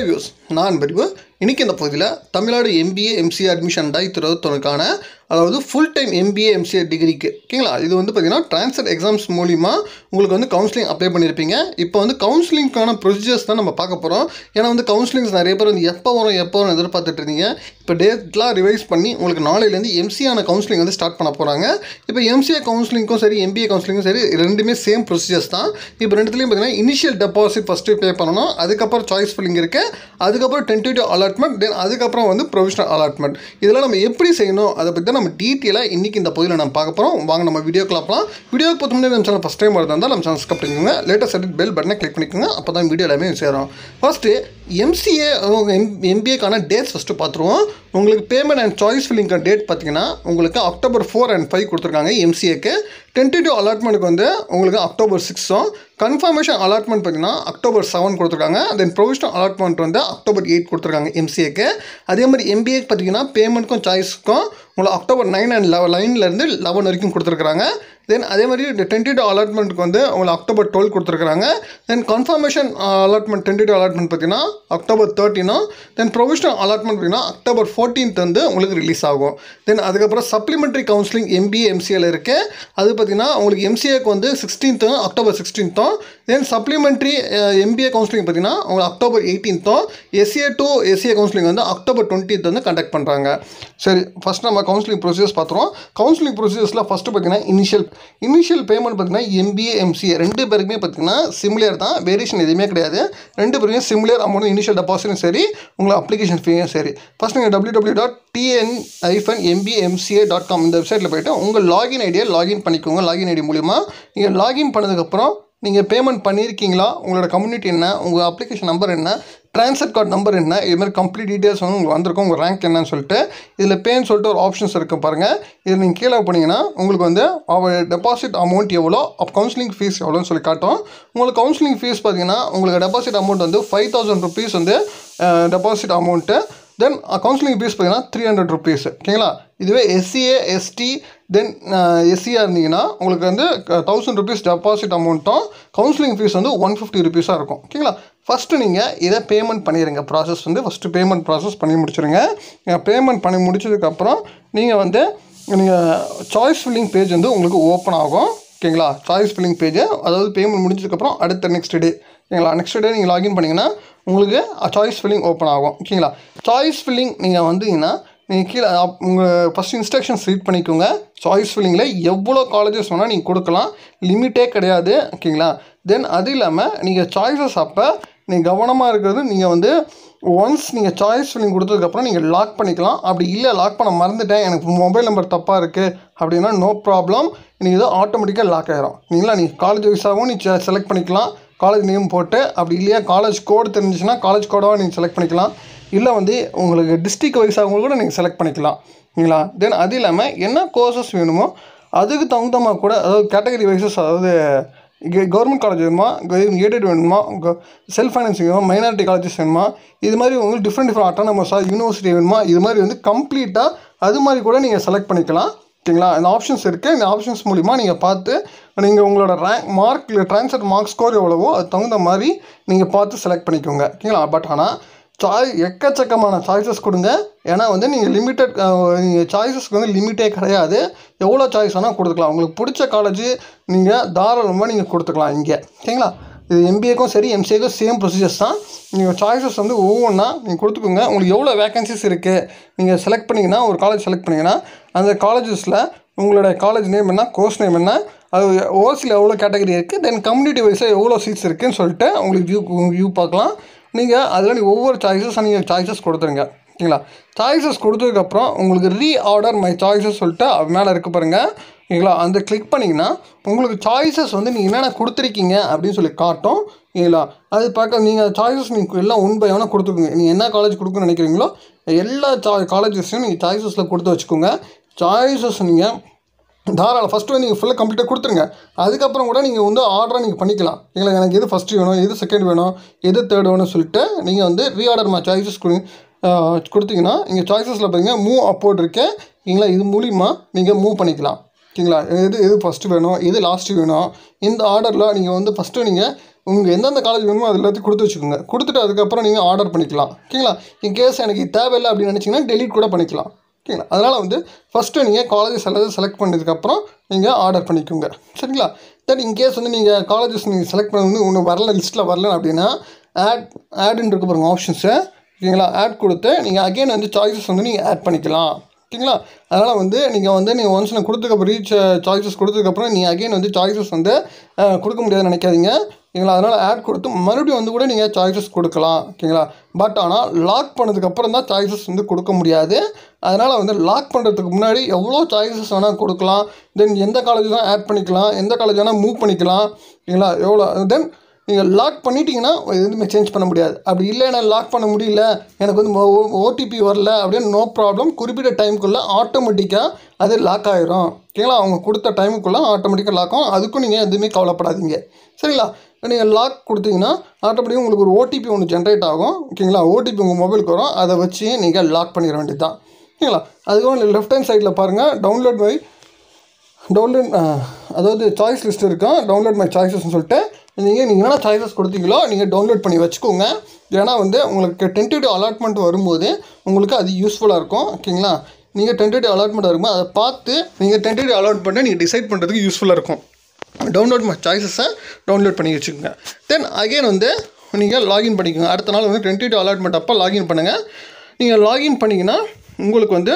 hi views நான் பரிவு இன்றைக்கி இந்த பகுதியில் தமிழ்நாடு எம்பிஏ எம்சிஏ அட்மிஷன் ரெண்டாயிரத்தி இருபத்தொன்னுக்கான அதாவது ஃபுல் டைம் எம்பிஏ எம்சிஏ டிகிரிக்கு ஓகேங்களா இது வந்து பார்த்திங்கன்னா ட்ரான்ஸ்ஃபர் எக்ஸாம்ஸ் மூலிமா உங்களுக்கு வந்து கவுன்சிலிங் அப்ளை பண்ணியிருப்பீங்க இப்போ வந்து கவுன்சிலிங்க்கான ப்ரொசீஜர்ஸ் தான் நம்ம பார்க்க போகிறோம் ஏன்னா வந்து கவுன்சிலிங்ஸ் நிறைய பேர் வந்து எப்போ வரும் எப்போ வரும் எதிர்பார்த்துட்டு இருந்தீங்க இப்போ டேட்லாம் ரிவைஸ் பண்ணி உங்களுக்கு நாளையிலேருந்து எம்சிஆன கவுன்சிலிங் வந்து ஸ்டார்ட் பண்ண போகிறாங்க இப்போ எம்சிஏ கவுன்சிலிங்க்கும் சரி எம்பிஏ கவுன்சிலிங்கும் சரி ரெண்டுமே சேம் ப்ரொசீஜர்ஸ் தான் இப்போ ரெண்டுத்துலையும் பார்த்தீங்கன்னா இனிஷியல் டெபாசிட் ஃபஸ்ட்டு பே பண்ணணும் அதுக்கப்புறம் சாய்ஸ் ஃபில்லிங் இருக்குது அதுக்கப்புறம் டென்டேட்டிவ் அலாட்மெண்ட் தென் அதுக்கப்புறம் வந்து ப்ரொவிஷனல் அலாட்மெண்ட் இதெல்லாம் நம்ம எப்படி செய்யணும் அதை பற்றி தான் நம்ம டீட்டெயிலாக இன்றைக்கி இந்த பகுதியில் நம்ம பார்க்க போகிறோம் வாங்க நம்ம வீடியோ பார்க்கலாம் வீடியோக்கு பார்த்து முன்னாடி நம்ம சேனல் ஃபஸ்ட் டைம் இருந்தால் நம்ம சேனல் சப்ஸ்கிரைப் பண்ணிக்கோங்க லேட்டஸ்ட் செட் பெல் பட்டனை கிளிக் பண்ணிக்கோங்க அப்போ தான் வீடியோ எல்லாமே சேரும் ஃபஸ்ட்டு எம்சிஏ எம் எம்பிஏக்கான டேட்ஸ் ஃபஸ்ட்டு பார்த்துருவோம் உங்களுக்கு பேமெண்ட் அண்ட் சாய்ஸ் ஃபில்லிங்கான டேட் பார்த்தீங்கன்னா உங்களுக்கு அக்டோபர் ஃபோர் அண்ட் ஃபைவ் கொடுத்துருக்காங்க எம்சிஏக்கு டென்டேட்டிவ் அலாட்மெண்ட்டுக்கு வந்து உங்களுக்கு அக்டோபர் சிக்ஸும் கன்ஃபர்மேஷன் அலாட்மெண்ட் பார்த்தீங்கன்னா அக்டோபர் செவன் கொடுத்துருக்காங்க தென் ப்ரொவிஷனல் அலாட்மெண்ட் வந்து அக்டோபர் எயிட் கொடுத்துருக்காங்க எம்சிஏக்கு அதே மாதிரி எம்பிஏக்கு பார்த்தீங்கன்னா பேமெண்ட்க்கும் சாய்ஸ்க்கும் உங்களுக்கு அக்டோபர் நைன் அண்ட் லெவன் நைன்லேருந்து லெவன் வரைக்கும் கொடுத்துருக்காங்க தென் அதே மாதிரி டென்டேட்டிவ் அலாட்மெண்ட்டுக்கு வந்து உங்களுக்கு அக்டோபர் டுவெல் கொடுத்துருக்காங்க then confirmation allotment tentative allotment பார்த்தீங்கன்னா அக்டோபர் தேர்ட்டினும் தென் ப்ரொவிஷனல் அலாட்மெண்ட் பார்த்தீங்கன்னா அக்டோபர் ஃபோர்டீன்த் வந்து உங்களுக்கு ரிலீஸ் ஆகும் தென் அதுக்கப்புறம் சப்ளிமெண்ட்ரி கவுன்சிலிங் எம்பிஏ எம்சிஏல இருக்குது அது பார்த்தீங்கன்னா உங்களுக்கு எம்சிஏக்கு வந்து சிக்ஸ்டீன்த்தும் அக்டோபர் சிக்ஸ்டீன்த்தும் தென் சப்ளிமெண்ட்ரி எம்பிஏ கவுன்சிலிங் பார்த்தீங்கன்னா உங்களுக்கு அக்டோபர் எயிட்டீன்த்தும் எஸ்ஏ டு எஸ்ஏ கவுன்சிலிங் வந்து அக்டோபர் டுவெண்ட்டீத் வந்து கண்டக்ட் பண்ணுறாங்க சரி ஃபஸ்ட் நம்ம கவுன்சிலிங் ப்ரொசீஜர்ஸ் பார்த்துருவோம் கவுன்சிலிங் ப்ரொசீஜர்ஸில் ஃபஸ்ட்டு பார்த்தீங்கன்னா இனிஷியல் இனிஷியல் பேமெண்ட் பார்த்தீங்கன்னா எம்பிஏ எம்சிஏ ரெண்டு பேருக்குமே பார்த்தீங்கன்னா சிமிலியர் தான் வேரியேஷன் எதுவுமே கிடையாது ரெண்டு பேருமே சிமிலியர் அமௌண்ட் இனிஷியல் டெபாசிட்டும் சரி உங்களுக்கு அப்ளிகேஷன் ஃபீயும் சரி ஃபஸ்ட் நீங்கள் டபிள்யூ டபிள்யூ டாட் டிஎன் ஐஃபன் எம்பிஎம்சிஏ டாட் காம் இந்த வெப்சைட்டில் போய்ட்டு உங்கள் லாகின் ஐடியை லாகின் பண்ணிக்கோங்க லாகின் ஐடி மூலிமா நீங்கள் லாகின் பண்ணதுக்கப்புறம் நீங்கள் பேமெண்ட் பண்ணியிருக்கீங்களா உங்களோட கம்யூனிட்டி என்ன உங்கள் அப்ளிகேஷன் நம்பர் என்ன ட்ரான்ஸ்ஃபர் கார்டு நம்பர் என்ன இது மாதிரி கம்ப்ளீட் டீட்டெயில்ஸ் வந்து உங்களுக்கு வந்திருக்கும் உங்கள் ரேங்க் என்னன்னு சொல்லிட்டு இதில் பேன்னு சொல்லிட்டு ஒரு ஆப்ஷன்ஸ் இருக்குது பாருங்கள் இதில் நீங்கள் கீழே போனீங்கன்னா உங்களுக்கு வந்து அவர் டெபாசிட் அமௌண்ட் எவ்வளோ அப் கவுன்சிலிங் ஃபீஸ் எவ்வளோன்னு சொல்லி காட்டும் உங்களுக்கு கவுன்சிலிங் ஃபீஸ் பார்த்தீங்கன்னா உங்களுக்கு டெபாசிட் அமௌண்ட் வந்து ஃபைவ் தௌசண்ட் ருபீஸ் வந்து deposit amount then counselling fees பார்த்தீங்கன்னா த்ரீ ஹண்ட்ரட் ருபீஸ் ஓகேங்களா இதுவே எஸ்சிஏ எஸ்டி தென் எஸ்சியாக இருந்தீங்கன்னா உங்களுக்கு வந்து தௌசண்ட் ருபீஸ் டெபாசிட் அமௌண்ட்டும் கவுன்சிலிங் ஃபீஸ் வந்து ஒன் ஃபிஃப்டி ருபீஸாக இருக்கும் ஓகேங்களா ஃபஸ்ட்டு நீங்கள் இதை பேமெண்ட் பண்ணிடுங்க ப்ராசஸ் வந்து ஃபஸ்ட்டு பேமெண்ட் ப்ராசஸ் பண்ணி முடிச்சிருங்க பேமெண்ட் பண்ணி முடிச்சதுக்கப்புறம் நீங்கள் வந்து நீங்கள் சாய்ஸ் ஃபில்லிங் பேஜ் வந்து உங்களுக்கு ஓப்பன் ஆகும் ஓகேங்களா சாய்ஸ் ஃபில்லிங் பேஜ் அதாவது பேமெண்ட் முடிஞ்சதுக்கப்புறம் அடுத்த நெக்ஸ்ட் டே ஓகேங்களா நெக்ஸ்ட் டே நீங்கள் லாகின் பண்ணிங்கன்னா உங்களுக்கு சாய்ஸ் ஃபில்லிங் ஓப்பன் ஆகும் ஓகேங்களா சாய்ஸ் ஃபில்லிங் நீங்கள் வந்தீங்கன்னா நீங்கள் கீழே உங்கள் ஃபஸ்ட் இன்ஸ்ட்ரக்ஷன்ஸ் ரீட் பண்ணிக்கோங்க சாய்ஸ் ஃபில்லிங்கில் எவ்வளோ காலேஜஸ் வேணால் நீங்கள் கொடுக்கலாம் லிமிட்டே கிடையாது ஓகேங்களா தென் அது இல்லாமல் நீங்கள் சாய்ஸஸ் அப்போ நீங்கள் கவனமாக இருக்கிறது நீங்கள் வந்து ஒன்ஸ் நீங்கள் சாய்ஸ் ஃபில்லிங் கொடுத்ததுக்கப்புறம் நீங்கள் லாக் பண்ணிக்கலாம் அப்படி இல்லை லாக் பண்ண மறந்துட்டேன் எனக்கு மொபைல் நம்பர் தப்பாக இருக்குது அப்படின்னா நோ ப்ராப்ளம் நீங்கள் இது ஆட்டோமேட்டிக்காக லாக் ஆகிரும் நீங்களா நீங்கள் காலேஜ் வைஸாகவும் நீ செலக்ட் பண்ணிக்கலாம் காலேஜ் நேம் போட்டு அப்படி இல்லையா காலேஜ் கோடு தெரிஞ்சிச்சுன்னா காலேஜ் கோடாக நீங்கள் செலக்ட் பண்ணிக்கலாம் இல்லை வந்து உங்களுக்கு டிஸ்ட்ரிக் வைஸாகவும் கூட நீங்கள் செலக்ட் பண்ணிக்கலாம் ஓகேங்களா தென் அது இல்லாமல் என்ன கோர்சஸ் வேணுமோ அதுக்கு தகுந்த மாதிரி கூட அதாவது கேட்டகரி வைஸஸ் அதாவது கவர்மெண்ட் காலேஜ் வேணுமா ஏடட் வேணுமா செல்ஃப் ஃபைனான்சிங் வேணுமா மைனாரிட்டி காலேஜஸ் வேணுமா இது மாதிரி உங்களுக்கு டிஃப்ரெண்ட் டிஃப்ரெண்ட் அட்டானமஸாக யூனிவர்சிட்டி வேணுமா இது மாதிரி வந்து கம்ப்ளீட்டாக அது மாதிரி கூட நீங்கள் செலக்ட் பண்ணிக்கலாம் ஓகேங்களா இந்த ஆப்ஷன்ஸ் இருக்குது இந்த ஆப்ஷன்ஸ் மூலிமா நீங்கள் பார்த்து நீங்கள் உங்களோட rank mark transfer mark score எவ்வளவோ அது தகுந்த மாதிரி நீங்கள் பார்த்து செலக்ட் பண்ணிக்கோங்க ஓகேங்களா பட் ஆனால் சாய் எக்கச்சக்கமான சாய்ஸஸ் கொடுங்க ஏன்னா வந்து நீங்கள் லிமிட்டட் நீங்கள் சாய்ஸஸ்க்கு வந்து லிமிட்டே கிடையாது எவ்வளோ சாய்ஸ் வேணால் கொடுத்துக்கலாம் உங்களுக்கு பிடிச்ச காலேஜ் நீங்கள் தாராளமாக நீங்கள் கொடுத்துக்கலாம் இங்கே ஓகேங்களா இது எம்பிஏக்கும் சரி எம்சிஏக்கும் சேம் ப்ரொசீஜர்ஸ் தான் நீங்கள் சாய்ஸஸ் வந்து ஒவ்வொன்றா நீங்கள் கொடுத்துக்கோங்க உங்களுக்கு எவ்வளோ வேகன்சிஸ் இருக்குது நீங்கள் செலக்ட் பண்ணிங்கன்னா ஒரு காலேஜ் செலக்ட் பண்ணிங்கன்னா அந்த காலேஜஸில் உங்களோட காலேஜ் நேம் என்ன கோர்ஸ் நேம் என்ன அது ஓசியில் எவ்வளோ கேட்டகரி இருக்குது தென் கம்யூனிட்டி வைஸாக எவ்வளோ சீட்ஸ் இருக்குதுன்னு சொல்லிட்டு உங்களுக்கு வியூ வியூ பார்க்கலாம் நீங்கள் அதில் நீங்கள் ஒவ்வொரு சாய்ஸஸ் நீங்கள் சாய்ஸஸ் கொடுத்துருங்க ஓகேங்களா சாய்ஸஸ் கொடுத்ததுக்கப்புறம் உங்களுக்கு ரீ ஆர்டர் மை சாய்ஸஸ் சொல்லிட்டு மேலே இருக்க பாருங்கள் ஓகேங்களா அந்த கிளிக் பண்ணிங்கன்னா உங்களுக்கு சாய்ஸஸ் வந்து நீங்கள் என்னென்ன கொடுத்துருக்கீங்க அப்படின்னு சொல்லி காட்டும் ஓகேங்களா அது பார்க்க நீங்கள் சாய்ஸஸ் நீங்கள் எல்லாம் ஒன் பை ஒன்னாக கொடுத்துக்கோங்க நீங்கள் என்ன காலேஜ் கொடுக்கணும்னு நினைக்கிறீங்களோ எல்லா சா காலேஜஸையும் நீங்கள் சாய்ஸஸில் கொடுத்து வச்சுக்கோங்க சாய்ஸஸ் நீங்கள் தாராளம் ஃபஸ்ட்டு வந்து நீங்கள் ஃபுல்லாக கம்ப்ளீட்டாக கொடுத்துருங்க அதுக்கப்புறம் கூட நீங்கள் வந்து ஆர்டராக நீங்கள் பண்ணிக்கலாம் இல்லை எனக்கு எது ஃபஸ்ட்டு வேணும் எது செகண்ட் வேணும் எது தேர்ட் வேணும்னு சொல்லிட்டு நீங்கள் வந்து ரீஆர்டர் மா சாய்ஸஸ் கொடு கொடுத்தீங்கன்னா இங்கே சாய்ஸஸில் பார்த்தீங்கன்னா மூவ் அப்போர்ட் இருக்கு ஓகேங்களா இது மூலிமா நீங்கள் மூவ் பண்ணிக்கலாம் ஓகேங்களா எது எது ஃபஸ்ட்டு வேணும் எது லாஸ்ட்டு வேணும் இந்த ஆர்டரில் நீங்கள் வந்து ஃபஸ்ட்டு நீங்கள் உங்கள் எந்தெந்த காலேஜ் வேணுமோ அது எல்லாத்தையும் கொடுத்து வச்சுக்கோங்க கொடுத்துட்டு அதுக்கப்புறம் நீங்கள் ஆர்டர் பண்ணிக்கலாம் ஓகேங்களா இன்கேஸ் எனக்கு இது தேவையில்லை அப்படின்னு நினச்சிங்கன்னா டெலீட் கூட பண்ணிக்கலாம் ஓகேங்களா அதனால் வந்து ஃபஸ்ட்டு நீங்கள் காலேஜஸ் எல்லாத்தையும் செலக்ட் பண்ணதுக்கப்புறம் நீங்கள் ஆர்டர் பண்ணிக்கோங்க சரிங்களா தென் இன்கேஸ் வந்து நீங்கள் காலேஜஸ் நீங்கள் செலக்ட் பண்ண வந்து ஒன்று வரல லிஸ்ட்டில் வரல அப்படின்னா ஆட் ஆடுன்னு இருக்க பாருங்க ஆப்ஷன்ஸை ஓகேங்களா ஆட் கொடுத்து நீங்கள் அகைன் வந்து சாய்ஸஸ் வந்து நீங்கள் ஆட் பண்ணிக்கலாம் ஓகேங்களா அதனால் வந்து நீங்கள் வந்து நீங்கள் ஒன்ஸ் நான் கொடுத்ததுக்கப்புறம் ரீச் சாய்ஸஸ் கொடுத்ததுக்கப்புறம் நீங்கள் அகைன் வந்து சாய்ஸஸ் வந்து அஹ், கொடுக்க முடியாதுன்னு நினைக்காதீங்க ஓகேங்களா அதனால் ஆட் கொடுத்து மறுபடியும் வந்து கூட நீங்கள் சாய்ஸஸ் கொடுக்கலாம் ஓகேங்களா பட் ஆனால் லாக் பண்ணதுக்கப்புறம் தான் சாய்ஸஸ் வந்து கொடுக்க முடியாது அதனால் வந்து லாக் பண்ணுறதுக்கு முன்னாடி எவ்வளோ சாய்ஸஸ் வேணால் கொடுக்கலாம் தென் எந்த காலேஜ் தான் ஆட் பண்ணிக்கலாம் எந்த காலேஜ் வேணால் மூவ் பண்ணிக்கலாம் ஓகேங்களா எவ்வளோ தென் நீங்கள் லாக் பண்ணிட்டீங்கன்னா எதுவுமே சேஞ்ச் பண்ண முடியாது அப்படி இல்லை நான் லாக் பண்ண முடியல எனக்கு வந்து ஓடிபி வரல அப்படின்னு நோ ப்ராப்ளம் குறிப்பிட்ட டைமுக்குள்ளே ஆட்டோமேட்டிக்காக அது லாக் ஆயிரும் ஓகேங்களா அவங்க கொடுத்த டைமுக்குள்ளே ஆட்டோமேட்டிக்காக லாக் ஆகும் அதுக்கும் நீங்கள் எதுவுமே கவலைப்படாதீங்க சரிங்களா நீங்கள் லாக் கொடுத்தீங்கன்னா ஆட்டோமேட்டிக்காக உங்களுக்கு ஒரு ஓடிபி ஒன்று ஜென்ரேட் ஆகும் ஓகேங்களா ஓடிபி உங்கள் மொபைலுக்கு வரும் அதை வச்சு நீங்கள் லாக் பண்ணிட வேண்டியது தான் ஓகேங்களா அதுக்கப்புறம் லெஃப்ட் ஹேண்ட் சைடில் பாருங்கள் டவுன்லோட் பை டவுன்லோட் அதாவது சாய்ஸ் லிஸ்ட் இருக்கும் டவுன்லோட் மை சாய்ஸஸ்னு சொல்லிட்டு நீங்கள் நீங்கள் என்ன சாய்ஸஸ் கொடுத்தீங்களோ நீங்கள் டவுன்லோட் பண்ணி வச்சுக்கோங்க ஏன்னா வந்து உங்களுக்கு டென்டேட்டிவ் அலாட்மெண்ட் வரும்போது உங்களுக்கு அது யூஸ்ஃபுல்லாக இருக்கும் ஓகேங்களா நீங்கள் டென்டேட்டிவ் அலாட்மெண்ட் வரும்போது அதை பார்த்து நீங்கள் டென்டேட்டிவ் அலாட் பண்ணி நீங்கள் டிசைட் பண்ணுறதுக்கு யூஸ்ஃபுல்லாக இருக்கும் டவுன்லோட் மை சாய்ஸஸை டவுன்லோட் பண்ணி வச்சுக்கோங்க தென் அகைன் வந்து நீங்கள் லாகின் பண்ணிக்கோங்க அடுத்த நாள் வந்து டென்டேட்டிவ் அலாட்மெண்ட் அப்போ லாகின் பண்ணுங்கள் நீங்கள் லாகின் பண்ணிங்கன்னா உங்களுக்கு வந்து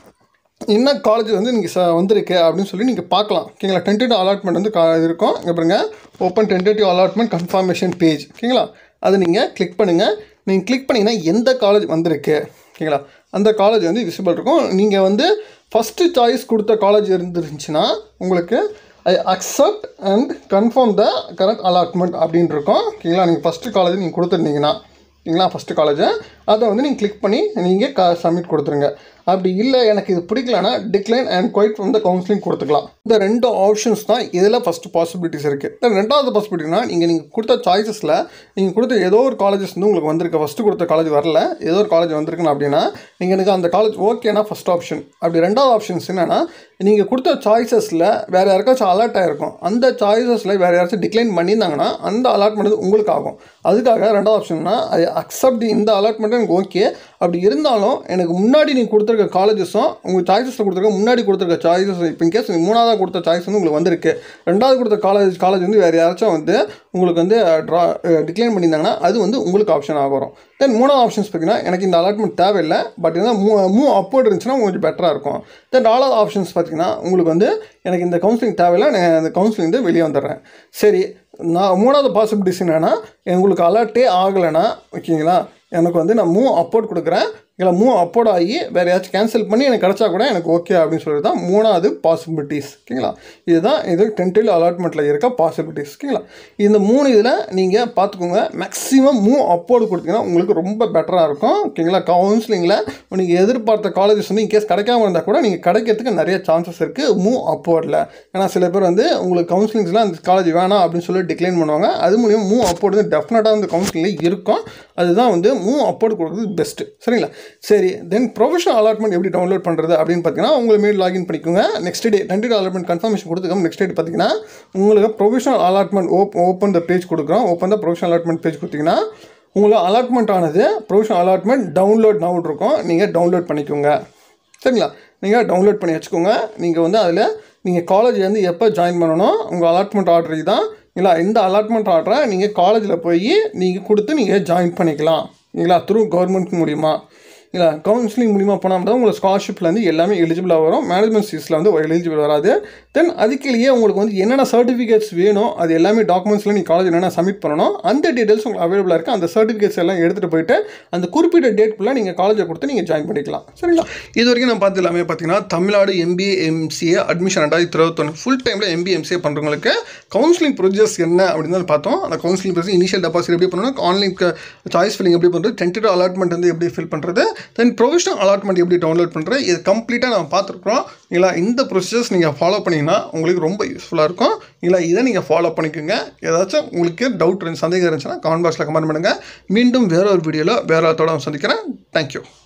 என்ன காலேஜ் வந்து நீங்கள் ச வந்திருக்கு அப்படின்னு சொல்லி நீங்கள் பார்க்கலாம் ஓகேங்களா டென்டேட்டிவ் அலாட்மெண்ட் வந்து கா இது இருக்கும் இங்கே பாருங்க open tentative allotment confirmation page ஓகேங்களா அதை நீங்கள் கிளிக் பண்ணுங்கள் நீங்கள் கிளிக் பண்ணிங்கன்னா எந்த காலேஜ் வந்திருக்கு ஓகேங்களா அந்த காலேஜ் வந்து விசிபிள் இருக்கும் நீங்கள் வந்து ஃபஸ்ட்டு சாய்ஸ் கொடுத்த காலேஜ் இருந்துருந்துச்சுன்னா உங்களுக்கு I accept and confirm the current allotment அப்படின்னு இருக்கும் ஓகேங்களா நீங்கள் ஃபஸ்ட்டு காலேஜ் நீங்கள் கொடுத்துருந்தீங்கன்னா ஓகேங்களா ஃபஸ்ட்டு காலேஜை அதை வந்து நீங்கள் கிளிக் பண்ணி நீங்கள் க சப்மிட் கொடுத்துருங்க அப்படி இல்லை எனக்கு இது பிடிக்கலனா decline and quit from the counselling கொடுத்துக்கலாம் இந்த ரெண்டு ஆப்ஷன்ஸ் தான் இதில் ஃபஸ்ட்டு பாசிபிலிட்டிஸ் இருக்குது ரெண்டாவது பாசிபிலிட்டினா நீங்கள் நீங்கள் கொடுத்த சாய்ஸஸில் நீங்கள் கொடுத்த ஏதோ ஒரு காலேஜஸ் வந்து உங்களுக்கு வந்திருக்கு ஃபஸ்ட்டு கொடுத்த காலேஜ் வரல ஏதோ ஒரு காலேஜ் வந்திருக்குன்னு அப்படின்னா நீங்கள் எனக்கு அந்த காலேஜ் ஓகேனா ஃபஸ்ட் ஆப்ஷன் அப்படி ரெண்டாவது ஆப்ஷன்ஸ் என்னென்னா நீங்கள் கொடுத்த சாய்ஸஸில் வேறு யாருக்காச்சும் அலர்ட் ஆகிருக்கும் அந்த சாய்ஸஸில் வேறு யாராச்சும் டிக்ளைன் பண்ணியிருந்தாங்கன்னா அந்த அலாட்மெண்ட் வந்து உங்களுக்கு ஆகும் அதுக்காக ரெண்டாவது ஆப்ஷன்னா ஐ அக்செப்ட் இந்த அலாட்மெண்ட் எனக்கு ஓகே அப்படி இருந்தாலும் எனக்கு முன்னாடி நீங்கள் கொடுத்துருக்க காலேஜஸும் உங்கள் சாய்ஸஸில் கொடுத்துருக்க முன்னாடி கொடுத்துருக்க சாய்ஸஸ் இப்போ இன்கேஸ் மூணாவதாக கொடுத்த சாய்ஸ் வந்து உங்களுக்கு வந்திருக்கு ரெண்டாவது கொடுத்த காலேஜ் காலேஜ் வந்து வேறு யாராச்சும் வந்து உங்களுக்கு வந்து ட்ரா டிக்ளைன் பண்ணியிருந்தாங்கன்னா அது வந்து உங்களுக்கு ஆப்ஷன் ஆகும் தென் மூணாவது ஆப்ஷன்ஸ் பார்த்தீங்கன்னா எனக்கு இந்த அலாட்மெண்ட் தேவையில்லை பட் இருந்தால் மூ மூ அப்போர்ட் இருந்துச்சுன்னா கொஞ்சம் பெட்டராக இருக்கும் தென் நாலாவது ஆப்ஷன்ஸ் பார்த்தீங்கன்னா உங்களுக்கு வந்து எனக்கு இந்த கவுன்சிலிங் தேவையில்லை நான் அந்த கவுன்சிலிங் வந்து வெளியே வந்துடுறேன் சரி நான் மூணாவது பாசிபிலிட்டிஸ் என்னென்னா உங்களுக்கு அலர்ட்டே ஆகலைன்னா ஓகேங்களா எனக்கு வந்து நான் மூவ் அப்போர்ட் கொடுக்குறேன் இல்லை மூவ் அப்போர்ட் ஆகி வேறு ஏதாச்சும் கேன்சல் பண்ணி எனக்கு கிடச்சா கூட எனக்கு ஓகே அப்படின்னு சொல்லிட்டு தான் மூணாவது பாசிபிலிட்டிஸ் ஓகேங்களா இதுதான் இது டென்டில் அலாட்மெண்ட்டில் இருக்க பாசிபிலிட்டிஸ் ஓகேங்களா இந்த மூணு இதில் நீங்கள் பார்த்துக்கோங்க மேக்ஸிமம் மூவ் அப்போர்டு கொடுத்தீங்கன்னா உங்களுக்கு ரொம்ப பெட்டராக இருக்கும் ஓகேங்களா கவுன்சிலிங்கில் நீங்கள் எதிர்பார்த்த காலேஜஸ் வந்து இன்கேஸ் கிடைக்காம இருந்தால் கூட நீங்கள் கிடைக்கிறதுக்கு நிறைய சான்சஸ் இருக்குது மூவ் அப்போர்டில் ஏன்னா சில பேர் வந்து உங்களுக்கு கவுன்சிலிங்ஸ்லாம் அந்த காலேஜ் வேணாம் அப்படின்னு சொல்லி டிக்ளைன் பண்ணுவாங்க அது மூலியம் மூவ் அப்போர்டு வந்து டெஃபினட்டாக வந்து கவுன்சிலிங்கில் இருக்கும் அதுதான் வந்து மூவ் அப்போர்டு கொடுக்குறது பெஸ்ட்டு சரிங்களா சரி தென் ப்ரொஃபஷனல் அலாட்மெண்ட் எப்படி டவுன்லோட் பண்ணுறது அப்படின்னு பார்த்தீங்கன்னா உங்களை மீட் லாகின் பண்ணிக்கோங்க next day tentative allotment confirmation கொடுத்துக்கோங்க நெக்ஸ்ட் டே பார்த்தீங்கன்னா உங்களுக்கு ப்ரொஃபஷனல் அலாட்மெண்ட் ஓப் ஓப்பன் த பேஜ் கொடுக்குறோம் open the professional allotment page கொடுத்தீங்கன்னா உங்களுக்கு அலாட்மெண்ட் ஆனது ப்ரொஃபஷனல் அலாட்மெண்ட் டவுன்லோட் நவுட் இருக்கும் நீங்கள் டவுன்லோட் பண்ணிக்கோங்க சரிங்களா நீங்கள் டவுன்லோட் பண்ணி வச்சுக்கோங்க நீங்கள் வந்து அதில் நீங்கள் காலேஜ் வந்து எப்போ ஜாயின் பண்ணணும் உங்கள் அலாட்மெண்ட் ஆர்டர் தான் இல்லை இந்த அலாட்மெண்ட் ஆர்டரை நீங்கள் காலேஜில் போய் நீங்கள் கொடுத்து நீங்கள் ஜாயின் பண்ணிக்கலாம் இல்லைங்களா த்ரூ கவர்மெண்ட் மூலிமா இல்லை கவுன்சிலிங் மூலிமா போனால் தான் உங்களுக்கு ஸ்காலர்ஷிப்லேருந்து எல்லாமே எலிஜிபிளாக வரும் மேனேஜ்மெண்ட் சீஸில் வந்து எலிஜிபிள் வராது தென் அதுக்குள்ளேயே உங்களுக்கு வந்து என்னென்ன சர்டிஃபிகேட்ஸ் வேணும் அது எல்லாமே டாக்குமெண்ட்ஸில் நீங்கள் காலேஜ் என்னென்ன சப்மிட் பண்ணணும் அந்த டீட்டெயில்ஸ் உங்களுக்கு அவைலபிளாக இருக்குது அந்த சர்டிஃபிகேட்ஸ் எல்லாம் எடுத்துகிட்டு போயிட்டு அந்த குறிப்பிட்ட டேட்குள்ளே நீங்கள் காலேஜை கொடுத்து நீங்கள் ஜாயின் பண்ணிக்கலாம் சரிங்களா இது வரைக்கும் நான் பார்த்து எல்லாமே பார்த்தீங்கன்னா தமிழ்நாடு எம்பிஏ எம்சிஏ அட்மிஷன் ரெண்டாயிரத்தி இருபத்தொன்று ஃபுல் டைமில் எம்பிஏ எம்சிஏ பண்ணுறவங்களுக்கு கவுன்சிலிங் ப்ரொசீஜர்ஸ் என்ன அப்படின்னு தான் பார்த்தோம் அந்த கவுன்சிலிங் ப்ரொசீஜர் இனிஷியல் டெபாசிட் எப்படி பண்ணணும் ஆன்லைன் சாய்ஸ் ஃபில்லிங் எப்படி பண்ணுறது டென்டேட்டிவ் அலாட்மெண்ட் வந்து எப்படி ஃபில் பண்ணுறது தென் ப்ரொவிஷனல் அலாட்மெண்ட் எப்படி டவுன்லோட் பண்ணுறது இது கம்ப்ளீட்டாக நம்ம பார்த்துருக்குறோம் இல்லை இந்த ப்ரொசீஜர்ஸ் நீங்கள் ஃபாலோ பண்ணிங்கன்னா உங்களுக்கு ரொம்ப யூஸ்ஃபுல்லாக இருக்கும் இல்லை இதை நீங்கள் ஃபாலோ பண்ணிக்கோங்க ஏதாச்சும் உங்களுக்கு டவுட் இருந்து சந்தேகம் இருந்துச்சுன்னா கமெண்ட் பாக்ஸில் கமெண்ட் பண்ணுங்கள் மீண்டும் வேற ஒரு வீடியோவில் வேறு ஒருத்தோட சந்திக்கிறேன் தேங்க்யூ